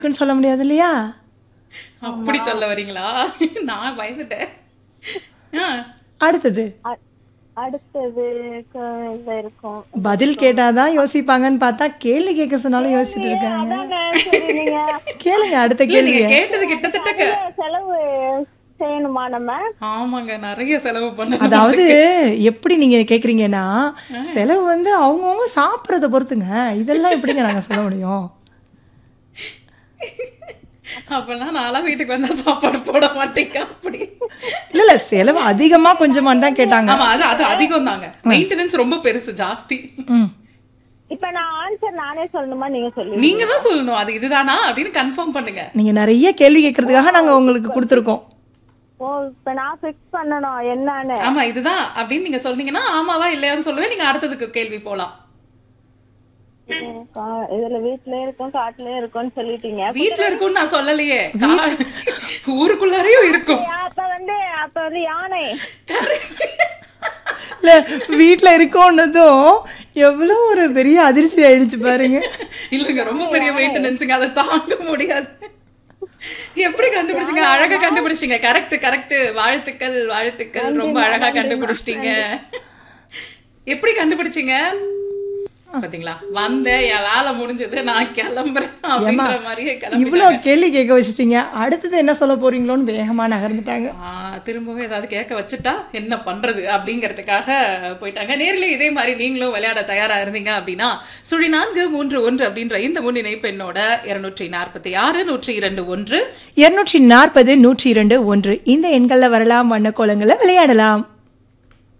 இருக்குன்னு சொல்ல முடியாது இல்லையா அப்படி சொல்ல வரீங்களா நான் பயந்துட்டேன் ஆ, அடுத்தது அ- அடுத்தது க- இது இருக்கும் பதில் கேட்டாதான் யோசிப்பாங்கன்னு பார்த்தா கேள்வி கேட்க சொன்னாலும் யோசிச்சுட்டு இருக்காங்க அதானே, சரி நீங்க கேளுங்க அடுத்த இல்ல கேள்வி நீங்க கேட்டது கிட்டத்தட்ட க- செலவு செய்யணுமா நம்ம ஆமாங்க நிறைய செலவு பண்ண அதாவது எப்படி நீங்க கேக்குறீங்கன்னா செலவு வந்து அவங்கவுங்க சாப்பிட்றத பொறுத்துங்க இதெல்லாம் எப்படிங்க நாங்க சொல்ல முடியும் அப்பெல்லாம் நான்லாம் வீட்டுக்கு வந்தா சாப்பாடு போட மாட்டேங்க அப்படி இல்ல இல்ல செலவு அதிகமா கொஞ்சமான்னு தான் கேட்டாங்க ஆமா அது அது அதிகம் தாங்க மெயின்டெனன்ஸ் ரொம்ப பெருசு ஜாஸ்தி ம் இப்ப நான் ஆன்சர் நானே சொல்லணுமா நீங்க சொல்லு நீங்க தான் சொல்லணும் அது இதுதானா அப்படின்னு கன்ஃபார்ம் பண்ணுங்க நீங்க நிறைய கேள்வி கேட்கறதுக்காக நாங்க உங்களுக்கு கொடுத்துருக்கோம் ஓ இப்ப நான் ஃபிக்ஸ் பண்ணணும் என்னன்னு ஆமா இதுதான் அப்படின்னு நீங்க சொன்னீங்கன்னா ஆமாவா இல்லையான்னு சொல்லுவேன் நீங்க அடுத்ததுக்கு கேள்வி போலாம் கா- இதுல வீட்லயே இருக்கும் காட்டுலயே இருக்கும்னு சொல்லிட்டீங்க வீட்ல இருக்கும்னு நான் சொல்லலையே கா- ஊருக்குள்ளாரையும் இருக்கும் அப்ப வந்து அப்ப வந்து யானை இல்ல வீட்ல இருக்கோன்னதும் எவ்வளவு ஒரு பெரிய அதிர்ச்சி ஆயிடுச்சு பாருங்க இல்லங்க ரொம்ப பெரிய மெயின்டெனன்ஸுங்க அதை தாங்க முடியாது எப்படி கண்டுபிடிச்சீங்க அழகா கண்டுபிடிச்சீங்க கரெக்ட் கரெக்ட் வாழ்த்துக்கள் வாழ்த்துக்கள் ரொம்ப அழகா கண்டுபிடிச்சிட்டீங்க எப்படி கண்டுபிடிச்சீங்க பாத்தீங்களா வந்தேன் என் வேலை முடிஞ்சது நான் கிளம்புறேன் அப்படின்ற மாதிரியே கிளம்பி இவ்வளவு கேள்வி கேட்க வச்சுட்டீங்க அடுத்தது என்ன சொல்ல போறீங்களோன்னு வேகமா நகர்ந்துட்டாங்க திரும்பவும் ஏதாவது கேட்க வச்சுட்டா என்ன பண்றது அப்படிங்கறதுக்காக போயிட்டாங்க நேர்ல இதே மாதிரி நீங்களும் விளையாட தயாரா இருந்தீங்க அப்படின்னா சுழி நான்கு மூன்று ஒன்று அப்படின்ற இந்த முன்னிணைப்பு என்னோட இருநூற்றி நாற்பத்தி ஆறு நூற்றி இரண்டு ஒன்று இருநூற்றி நாற்பது நூற்றி இரண்டு ஒன்று இந்த எண்கள்ல வரலாம் வண்ண கோலங்களை விளையாடலாம்